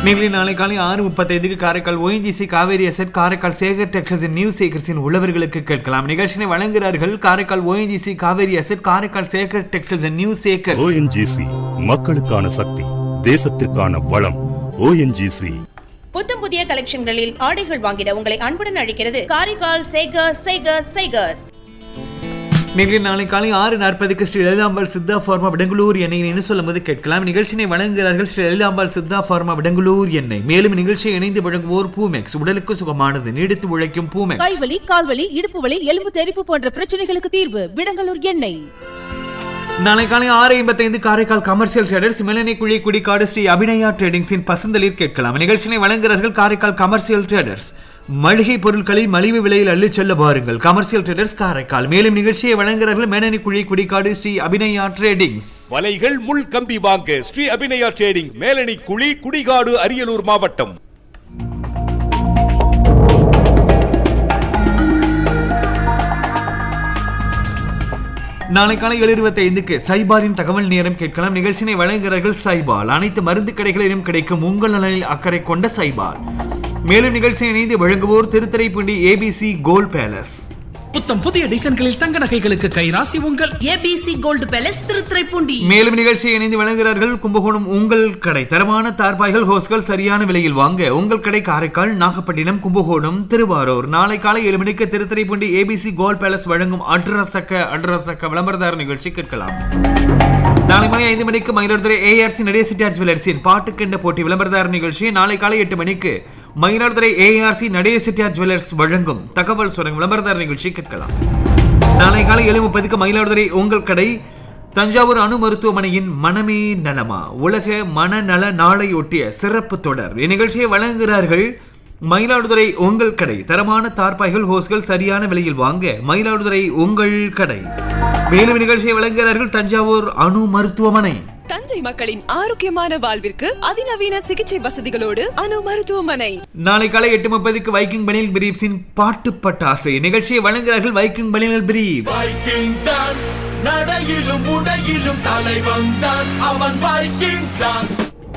நேரில் நாளை காலை ஆறு முப்பத்தைந்துக்கு Karaikal ONGC Cauvery asset Karaikal Sekar Texas new சேகர்ஸின் உழவர்களுக்கு கேட்கலாம் நிகழ்ச்சியை வழங்குகிறார்கள் Karaikal ONGC Cauvery asset Karaikal Sekar Texas new Sekars ONGC மக்களுக்கான சக்தி தேசத்திற்கான வளம் ஓஎன்ஜிசி புத்தம் புதிய கலெக்ஷன்களில் ஆடைகள் வாங்கிட உங்களை அன்புடன் அழைக்கிறது காரைக்கால் சேகர்ஸ் சேகர்ஸ் சேகர்ஸ் நேரில் நாளை காலை ஆறு நாற்பதுக்கு ஸ்ரீ லலிதாம்பாள் சித்தா ஃபார்மா விடங்குளூர் எண்ணெய் என்று சொல்லும்போது கேட்கலாம் நிகழ்ச்சியை வழங்குகிறார்கள் ஸ்ரீ லலிதாம்பாள் சித்தா ஃபார்மா விடங்குளூர் எண்ணெய் மேலும் நிகழ்ச்சியை இணைந்து வழங்குவோர் பூமெக்ஸ் உடலுக்கு சுகமானது நீடித்து உழைக்கும் பூமெக்ஸ் கைவலி கால்வலி இடுப்பு வலி எலும்பு தெறிப்பு போன்ற பிரச்சனைகளுக்கு தீர்வு விடங்கலூர் எண்ணெய் நாளை காலை ஆறு ஐம்பத்தைந்து காரைக்கால் கமர்ஷியல் ட்ரேடர்ஸ் மிளனை குழி குடிக்காடு ஸ்ரீ அபிநயா ட்ரேடிங்ஸின் பசந்தலில் கேட்கலாம் நிகழ்ச்சியை வழங்குகிறார்கள் காரைக்கால் கமர்ஷியல் ட்ரேடர்ஸ் மளிகை பொருட்களை மலிவு விலையில் அள்ளிச் செல்ல பாருங்கள் கமர்ஷியல் ட்ரேடர்ஸ் காரைக்கால் மேலும் நிகழ்ச்சியை வழங்குகிறார்கள் மேனனி குழி குடிக்காடு ஸ்ரீ அபிநயா ட்ரேடிங்ஸ் வலைகள் முள் கம்பி வாங்க ஸ்ரீ அபிநயா ட்ரேடிங் மேலணி குழி குடிகாடு அரியலூர் மாவட்டம் நாளை காலை ஏழு இருபத்தி ஐந்துக்கு சைபாரின் தகவல் நேரம் கேட்கலாம் நிகழ்ச்சியை வழங்குகிறார்கள் சைபால் அனைத்து மருந்து கடைகளிலும் கிடைக்கும் உங்கள் நலனில் அக்கறை கொண்ட சைபால் மேலும் நிகழ்ச்சியை இணைந்து வழங்குவோர் திருத்துறைப்பூண்டி ஏபிசி கோல்ட் பேலஸ் புத்தம் புதிய டிசைன்களில் தங்க நகைகளுக்கு கைராசி உங்கள் ஏபிசி கோல்டு பேலஸ் திருத்துறைப்பூண்டி மேலும் நிகழ்ச்சியை இணைந்து வழங்குகிறார்கள் கும்பகோணம் உங்கள் கடை தரமான தார்பாய்கள் ஹோஸ்கள் சரியான விலையில் வாங்க உங்கள் கடை காரைக்கால் நாகப்பட்டினம் கும்பகோணம் திருவாரூர் நாளை காலை ஏழு மணிக்கு திருத்துறைப்பூண்டி ஏபிசி கோல்ட் பேலஸ் வழங்கும் அட்ரஸக்க அட்ரஸக்க விளம்பரதார நிகழ்ச்சி கேட்கலாம் நாளை மணி ஐந்து மணிக்கு மயிலாடுதுறை ஏஆர்சி நடேய சிட்டார் ஜுவல்லர்ஸின் பாட்டுக்கெண்ட போட்டி விளம்பரதார நிகழ்ச்சி நாளை காலை எட்டு மணிக்கு மயிலாடுதுறை ஏஆர்சி நடேய சிட்டார் ஜுவல்லர்ஸ் வழங்கும் தகவல் சுரங்க விளம்பரதார நிகழ்ச்சி கேட்கலாம் நாளை காலை ஏழு முப்பதுக்கு மயிலாடுதுறை உங்கள் கடை தஞ்சாவூர் அணு மருத்துவமனையின் மனமே நலமா உலக மனநல நாளையொட்டிய சிறப்பு தொடர் இந்நிகழ்ச்சியை வழங்குகிறார்கள் மயிலாடுதுறை உங்கள் கடை தரமான தார்பாய்கள் ஹோஸ்கள் சரியான விலையில் வாங்க மயிலாடுதுறை உங்கள் கடை மேலும் நிகழ்ச்சியை வழங்குகிறார்கள் தஞ்சாவூர் அணு மருத்துவமனை தஞ்சை மக்களின் ஆரோக்கியமான வாழ்விற்கு அதிநவீன சிகிச்சை வசதிகளோடு அணு மருத்துவமனை நாளை காலை எட்டு முப்பதுக்கு வைக்கிங் பனியல் பிரீப்ஸின் பாட்டு பட்டாசு நிகழ்ச்சியை வழங்குகிறார்கள் வைக்கிங் பனியல் பிரீப் வைக்கிங் தான் நடையிலும் உடையிலும் தலைவன் தான் அவன் வைக்கிங் தான்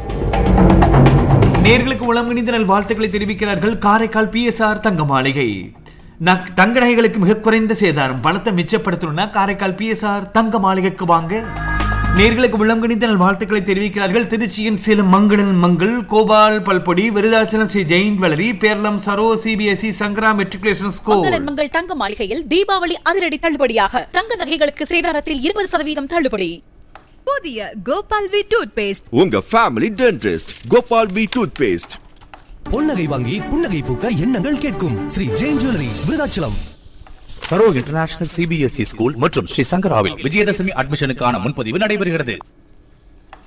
நேர்களுக்கு உளம் இணைந்த நல் வாழ்த்துக்களை தெரிவிக்கிறார்கள் காரைக்கால் பிஎஸ்ஆர் தங்க மாளிகை நக்- தங்க நகைகளுக்கு மிக குறைந்த சேதாரம் பணத்தை மிச்சப்படுத்தணும்னா காரைக்கால் பிஎஸ்ஆர் தங்க மாளிகைக்கு வாங்க நேர்களுக்கு உளம் இணைந்த நல் வாழ்த்துக்களை தெரிவிக்கிறார்கள் திருச்சியின் சில மங்களன் மங்கள் கோபால் பல்பொடி விருதாச்சலம் ஸ்ரீ ஜெயின் வளரி Peralam Saro CBSE Sankara matriculation school மங்களன் மங்கள் தங்க மாளிகையில் தீபாவளி அதிரடி தள்ளுபடியாக தங்க நகைகளுக்கு சேதாரத்தில் இருபது சதவீதம் தள்ளுபடி புதிய கோபால் வி டூத் பேஸ்ட் உங்க family dentist Gopal P toothpaste பொன்னகை வாங்கி புன்னகை பூக்க எண்ணங்கள் கேட்கும் Sri Jain jewellery Virudhachalam Saro international CBSE school மற்றும் ஸ்ரீ சங்கராவில் விஜயதசமி அட்மிஷனுக்கான முன்பதிவு நடைபெறுகிறது